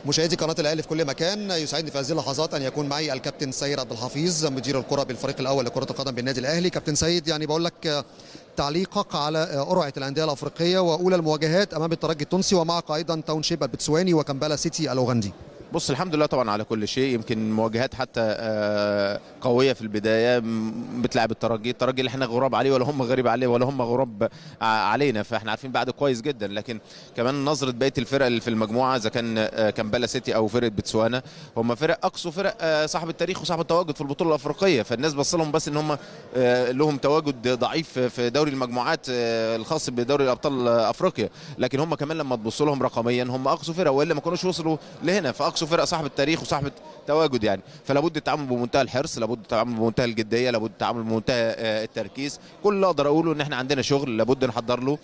مشاهدي قناه الاهلي في كل مكان يسعدني في هذه اللحظات ان يكون معي الكابتن سيد عبد الحفيظ مدير الكره بالفريق الاول لكره القدم بالنادي الاهلي كابتن سيد يعني بقول لك تعليقك على قرعه الانديه الافريقيه واولى المواجهات امام الترجي التونسي ومعك ايضا تاون شيب البتسواني وكمبالا سيتي الاوغندي بص الحمد لله طبعا على كل شيء يمكن مواجهات حتى آه، قويه في البدايه م- بتلعب الترجي الترجي اللي احنا غراب عليه ولا هم غريب عليه ولا هم غراب ع- علينا فاحنا عارفين بعد كويس جدا لكن كمان نظره بقيه الفرق اللي في المجموعه اذا كان آه، كامبالا سيتي او فرقه بتسوانا هم فرق اقصوا فرق آه، صاحب التاريخ وصاحب التواجد في البطوله الافريقيه فالناس بص لهم بس ان هم آه، لهم تواجد ضعيف في دوري المجموعات آه، الخاص بدوري الابطال آه، افريقيا لكن هم كمان لما تبص لهم رقميا هم اقصوا فرق والا ما كانوش وصلوا لهنا فاقصوا فرق صاحب التاريخ وصاحب تواجد يعني فلا بد التعامل بمنتهى الحرص لابد التعامل بمنتهى الجديه لابد التعامل بمنتهى آه، التركيز كل اللي اقدر اقوله ان احنا عندنا شغل لابد نحضر له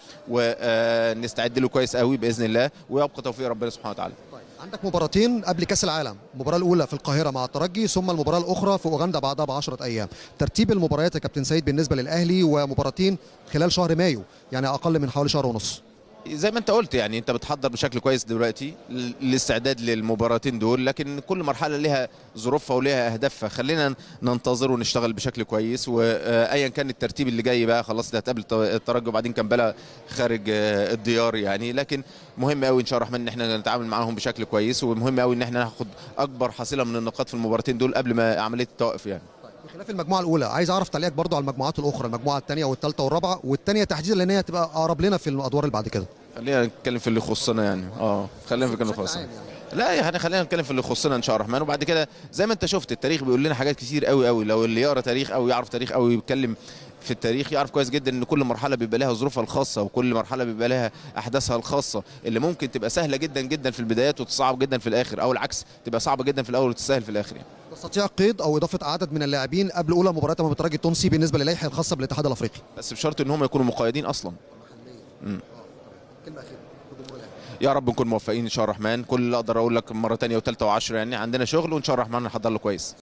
ونستعد له كويس قوي باذن الله ويبقى توفيق ربنا سبحانه وتعالى عندك مباراتين قبل كاس العالم المباراه الاولى في القاهره مع الترجي ثم المباراه الاخرى في اوغندا بعدها ب 10 ايام ترتيب المباريات يا كابتن سيد بالنسبه للاهلي ومباراتين خلال شهر مايو يعني اقل من حوالي شهر ونص زي ما انت قلت يعني انت بتحضر بشكل كويس دلوقتي للاستعداد للمباراتين دول لكن كل مرحله لها ظروفها ولها اهدافها خلينا ننتظر ونشتغل بشكل كويس وايا كان الترتيب اللي جاي بقى خلاص هتقابل الترجي وبعدين كمبلا خارج آه، الديار يعني لكن مهم قوي ان شاء الله الرحمن ان احنا نتعامل معاهم بشكل كويس ومهم قوي ان احنا ناخد اكبر حصيله من النقاط في المباراتين دول قبل ما عمليه التوقف يعني بخلاف المجموعه الاولى عايز اعرف تعليقك برضو على المجموعات الاخرى المجموعه الثانيه والثالثه والرابعه والثانيه تحديدا لان هي هتبقى اقرب لنا في الادوار اللي بعد كده خلينا نتكلم في اللي يخصنا يعني اه خلينا في اللي يخصنا لا يعني خلينا نتكلم في اللي يخصنا ان شاء الله الرحمن وبعد كده زي ما انت شفت التاريخ بيقول لنا حاجات كتير قوي قوي لو اللي يقرا تاريخ او يعرف تاريخ او يتكلم في التاريخ يعرف كويس جدا ان كل مرحله بيبقى لها ظروفها الخاصه وكل مرحله بيبقى لها احداثها الخاصه اللي ممكن تبقى سهله جدا جدا في البدايات وتصعب جدا في الاخر او العكس تبقى صعبه جدا في الاول وتسهل في الاخر يعني. تستطيع قيد او اضافه عدد من اللاعبين قبل اولى مباراه امام الترجي التونسي بالنسبه للائحه الخاصه بالاتحاد الافريقي بس بشرط ان هم يكونوا مقيدين اصلا كلمه اخيره يا رب نكون موفقين ان شاء الله الرحمن كل اللي اقدر اقول لك مره ثانيه وثالثه وعشره يعني عندنا شغل وان شاء الله الرحمن نحضر له كويس